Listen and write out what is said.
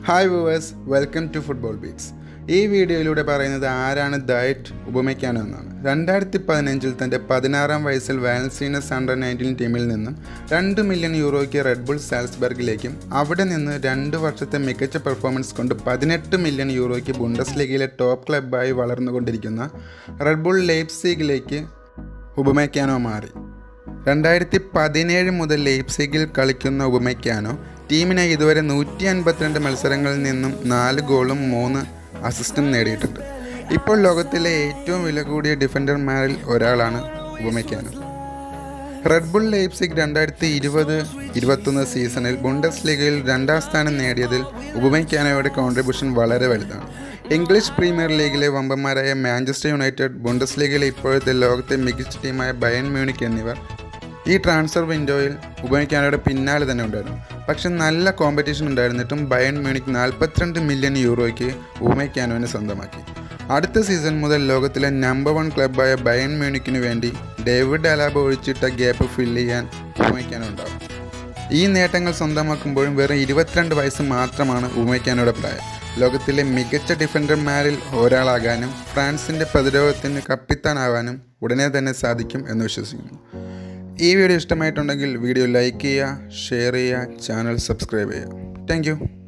hi viewers welcome to football beats ഈ വീഡിയോയിലൂടെ പറയുന്നത് ആരാണ് ദയറ്റ് ഉപമിക്കാനോ എന്നാണ് രണ്ടായിരത്തി പതിനഞ്ചിൽ തൻ്റെ പതിനാറാം വയസ്സിൽ വാലൻസീനസ് അണ്ടർ നയൻറ്റീൻ ടീമിൽ നിന്നും രണ്ട് മില്യൺ യൂറോയ്ക്ക് റെഡ് ബുൾ സാൽസ്ബർഗിലേക്കും അവിടെ നിന്ന് രണ്ട് വർഷത്തെ മികച്ച പെർഫോമൻസ് കൊണ്ട് പതിനെട്ട് മില്യൺ യൂറോയ്ക്ക് ബുണ്ടസ് ലീഗിലെ ടോപ്പ് ക്ലബ്ബായി വളർന്നുകൊണ്ടിരിക്കുന്ന റെഡ് ബുൾ ലേപ്സിഗിലേക്ക് ഉപമയ്ക്കാനോ മാറി രണ്ടായിരത്തി പതിനേഴ് മുതൽ ലെയ്പ്സിഗിൽ കളിക്കുന്ന ഉപമയ്ക്കാനോ ടീമിനെ ഇതുവരെ നൂറ്റി അൻപത്തിരണ്ട് മത്സരങ്ങളിൽ നിന്നും നാല് ഗോളും മൂന്ന് അസിസ്റ്റും നേടിയിട്ടുണ്ട് ഇപ്പോൾ ലോകത്തിലെ ഏറ്റവും വില കൂടിയ ഡിഫൻഡർമാരിൽ ഒരാളാണ് ഉപമയ്ക്കാനോ റെഡ് ബുൾ ലെയ്പ്സിഗ് രണ്ടായിരത്തി ഇരുപത് ഇരുപത്തൊന്ന് സീസണിൽ ബുണ്ടസ് ലീഗയിൽ രണ്ടാം സ്ഥാനം നേടിയതിൽ ഉപമയ്ക്കാനോയുടെ കോൺട്രിബ്യൂഷൻ വളരെ വലുതാണ് ഇംഗ്ലീഷ് പ്രീമിയർ ലീഗിലെ വമ്പന്മാരായ മാഞ്ചസ്റ്റർ യുണൈറ്റഡ് ബുണ്ടസ് ലീഗിലെ ഇപ്പോഴത്തെ ലോകത്തെ മികച്ച ടീമായ ബയൺ മ്യൂണിക് എന്നിവർ ഈ ട്രാൻസ്ഫർ വിൻഡോയിൽ ഉപയോഗിക്കാനോടെ പിന്നാലെ തന്നെ ഉണ്ടായിരുന്നു പക്ഷെ നല്ല കോമ്പറ്റീഷൻ ഉണ്ടായിരുന്നിട്ടും ബയൺ മ്യൂണിക് നാൽപ്പത്തിരണ്ട് മില്യൺ യൂറോയ്ക്ക് ഉപമയ്ക്കാനോവിനെ സ്വന്തമാക്കി അടുത്ത സീസൺ മുതൽ ലോകത്തിലെ നമ്പർ വൺ ക്ലബ്ബായ ബയൺ മ്യൂണിക്കിന് വേണ്ടി ഡേവിഡ് അലാബ ഒഴിച്ചിട്ട ഗ്യാപ്പ് ഫില്ല് ചെയ്യാൻ ഉപമയ്ക്കാനോ ഉണ്ടാവും ഈ നേട്ടങ്ങൾ സ്വന്തമാക്കുമ്പോഴും വെറും ഇരുപത്തിരണ്ട് വയസ്സ് മാത്രമാണ് ഉപമയ്ക്കാനോടെ പ്രായം ലോകത്തിലെ മികച്ച ഡിഫൻഡർമാരിൽ ഒരാളാകാനും ഫ്രാൻസിൻ്റെ പ്രതിരോധത്തിന് കപ്പിത്താനാവാനും ഉടനെ തന്നെ സാധിക്കും എന്ന് വിശ്വസിക്കുന്നു ഈ വീഡിയോ ഇഷ്ടമായിട്ടുണ്ടെങ്കിൽ വീഡിയോ ലൈക്ക് ചെയ്യുക ഷെയർ ചെയ്യുക ചാനൽ സബ്സ്ക്രൈബ് ചെയ്യുക താങ്ക്